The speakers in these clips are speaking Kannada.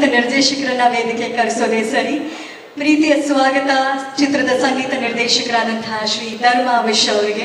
ನಿರ್ದೇಶಕರನ್ನ ವೇದಿಕೆ ಕರೆಸೋದೇ ಸರಿ ಪ್ರೀತಿಯ ಸ್ವಾಗತ ಚಿತ್ರದ ಸಂಗೀತ ನಿರ್ದೇಶಕರಾದಂತಹ ಶ್ರೀ ಧರ್ಮ ವಿಶ್ ಅವರಿಗೆ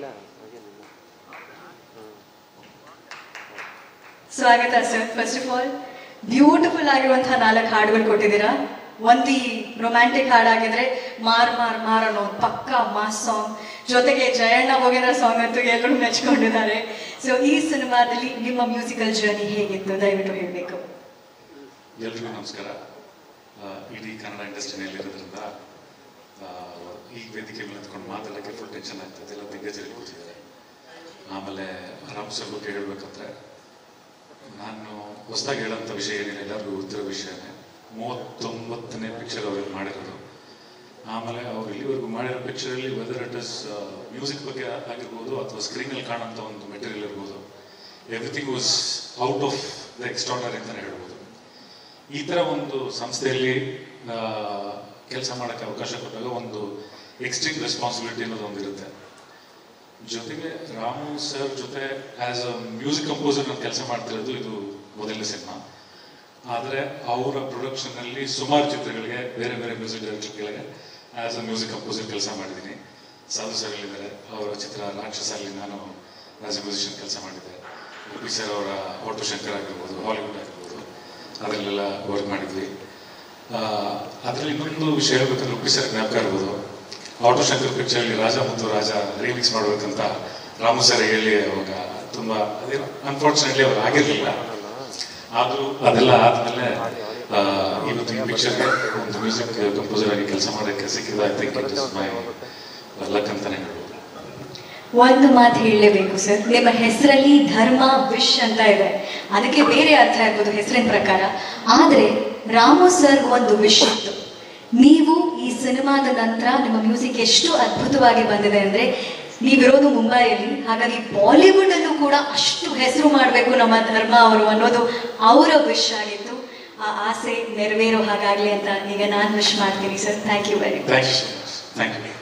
ಸ್ವಾಗತ sir first of all beautiful ಆಗಿರುವಂತಹ ನಾಲ್ಕು ಹಾಡುಗಳು ಕೊಟ್ಟಿದ್ದೀರಾ ಒಂದು ಈ ರೊಮ್ಯಾಂಟಿಕ್ ಹಾಡಾಗಿದ್ರೆ ಮಾರ್ ಮಾರ್ ಮಾರ್ ಅನ್ನೋ ಪಕ್ಕ ಮಾಸ್ ಸಾಂಗ್ ಜೊತೆಗೆ ಜಯಣ್ಣ ಹೋಗಿರೋ ಸಾಂಗ್ ಅಂತೂ ಎಲ್ಲರೂ ಮೆಚ್ಕೊಂಡಿದ್ದಾರೆ ಸೊ ಈ ಸಿನಿಮಾದಲ್ಲಿ ನಿಮ್ಮ ಮ್ಯೂಸಿಕಲ್ ಜರ್ನಿ ಹೇಗಿತ್ತು ದಯವಿಟ್ಟು ಹೇಳಬೇಕು ಎಲ್ರಿಗೂ ನಮಸ್ಕಾರ ಆ, ಇಡೀ ಕನ್ನಡ ಇಂಡಸ್ಟ್ರಿನಲ್ಲಿರೋದ್ರಿಂದ ಆ, ಈ ವೇದಿಕೆ ಮೇಲೆ ನಿಂತ್ಕೊಂಡು ಮಾತಾಡೋಕ್ಕೆ ಫುಲ್ ಟೆನ್ಷನ್ ಆಗ್ತದೆ ಎಲ್ಲ ದಿಗ್ಗಜರಿಗೆ ಕೂತಿದ್ದಾರೆ ಆಮೇಲೆ ರಾಮ್ ಸರ್ ಬಗ್ಗೆ ಹೇಳ್ಬೇಕಂದ್ರೆ ನಾನು ಹೊಸದಾಗಿ ಹೇಳೋಂಥ ವಿಷಯ ಏನಿಲ್ಲ ಎಲ್ಲರಿಗೂ ಗೊತ್ತಿರೋ ವಿಷಯನೇ ಮೂವತ್ತೊಂಬತ್ತನೇ ಪಿಕ್ಚರ್ ಅವ್ರಿಗೆ ಮಾಡಿರೋದು ಆಮೇಲೆ ಅವ್ರು ಇಲ್ಲಿವರೆಗೂ ಮಾಡಿರೋ ಪಿಕ್ಚರಲ್ಲಿ ವೆದರ್ ಇಟ್ ಇಸ್ ಮ್ಯೂಸಿಕ್ ಬಗ್ಗೆ ಆಗಿರ್ಬೋದು ಅಥವಾ ಸ್ಕ್ರೀನಲ್ಲಿ ಕಾಣೋಂಥ ಒಂದು ಮೆಟೀರಿಯಲ್ ಇರ್ಬೋದು everything was out of the extraordinary ಅಂತಲೇ ಹೇಳ್ಬೋದು ಈ ಥರ ಒಂದು ಸಂಸ್ಥೆಯಲ್ಲಿ ಕೆಲಸ ಮಾಡೋಕ್ಕೆ ಅವಕಾಶ ಕೊಟ್ಟಾಗ ಒಂದು ಎಕ್ಸ್ಟ್ರೀಮ್ ರೆಸ್ಪಾನ್ಸಿಬಿಲಿಟಿ ಅನ್ನೋದು ಒಂದು ಇರುತ್ತೆ ಜೊತೆಗೆ ರಾಮು ಸರ್ ಜೊತೆ ಆಸ್ ಅ ಮ್ಯೂಸಿಕ್ ಕಂಪೋಸರ್ ನಾನು ಕೆಲಸ ಮಾಡ್ತಿರೋದು ಇದು ಮೊದಲನೇ ಸಿನಿಮಾ ಆದರೆ ಅವರ ಪ್ರೊಡಕ್ಷನ್ನಲ್ಲಿ ಸುಮಾರು ಚಿತ್ರಗಳಿಗೆ ಬೇರೆ ಬೇರೆ ಮ್ಯೂಸಿಕ್ ಡೈರೆಕ್ಟರ್ಗಳಿಗೆ ಆಸ್ ಅ ಮ್ಯೂಸಿಕ್ ಕಂಪೋಸರ್ ಕೆಲಸ ಮಾಡಿದ್ದೀನಿ ಸಾಧು ಸರ್ ಇದ್ದಾರೆ ಅವರ ಚಿತ್ರ ರಾಕ್ಷಸಲ್ಲಿ ನಾನು ಆಸ್ ಎ ಮ್ಯೂಸಿಷಿಯನ್ ಕೆಲಸ ಮಾಡಿದ್ದೆ ಉಪಿ ಸರ್ ಅವರ ಆಟೋ ಶಂಕರ್ ಆಗಿರ್ಬೋದು ಹಾಲಿವುಡ್ ಆಗಿರ್ಬೋದು ಅದರಲ್ಲೆಲ್ಲ ವರ್ಕ್ ಮಾಡಿದ್ವಿ ಅದರಲ್ಲಿ ಇನ್ನೊಂದು ವಿಷಯ ಹೇಳ್ಬೇಕಂದ್ರೆ ಉಪಿ ಸರ್ ಜ್ಞಾಪಕ ಇರ್ಬೋದು ಆಟೋ ಶಂಕರ್ ಪಿಕ್ಚರ್ಲಿ ರಾಜ ಮತ್ತು ರಾಜ ರೀಮಿಕ್ಸ್ ಮಾಡ್ಬೇಕಂತ ರಾಮು ಸರ್ ಹೇಳಿ ಅವಾಗ ತುಂಬಾ ಅದೇನು ಅನ್ಫಾರ್ಚುನೇಟ್ಲಿ ಅವ್ರು ಆಗಿರ್ಲಿಲ್ಲ ಆದ್ರೂ ಅದೆಲ್ಲ ಆದ್ಮೇಲೆ ಆ, ಇವತ್ತು ಈ ಪಿಕ್ಚರ್ಗೆ ಒಂದು ಮ್ಯೂಸಿಕ್ ಕಂಪೋಸರ್ ಆಗಿ ಕೆಲಸ ಮಾಡೋಕ್ಕೆ ಸಿಕ್ಕಿದ I think it is my luck ಅಂತಾನೆ ಹೇಳ್ಬೋದು ಒಂದು ಮಾತು ಹೇಳಲೇಬೇಕು ಸರ್ ನಿಮ್ಮ ಹೆಸರಲ್ಲಿ ಧರ್ಮ ವಿಶ್ ಅಂತ ಇದೆ ಅದಕ್ಕೆ ಬೇರೆ ಅರ್ಥ ಇರ್ಬೋದು ಹೆಸರಿನ ಪ್ರಕಾರ ಆದ್ರೆ ರಾಮು ಸರ್ ಒಂದು ವಿಶ್ ಇತ್ತು ನೀವು ಈ ಸಿನಿಮಾದ ನಂತರ ನಿಮ್ಮ ಮ್ಯೂಸಿಕ್ ಎಷ್ಟು ಅದ್ಭುತವಾಗಿ ಬಂದಿದೆ ಅಂದ್ರೆ ನೀವಿರೋದು ಮುಂಬೈಯಲ್ಲಿ ಹಾಗಾಗಿ ಬಾಲಿವುಡ್ ಅಲ್ಲೂ ಕೂಡ ಅಷ್ಟು ಹೆಸರು ಮಾಡಬೇಕು ನಮ್ಮ ಧರ್ಮ ಅವರು ಅನ್ನೋದು ಅವರ ವಿಶ್ ಆಗಿತ್ತು ಆ ಆಸೆ ನೆರವೇರೋ ಹಾಗಾಗ್ಲಿ ಅಂತ ಈಗ ನಾನು ವಿಶ್ ಮಾಡ್ತೀನಿ sir thank you very much thank you so much thank you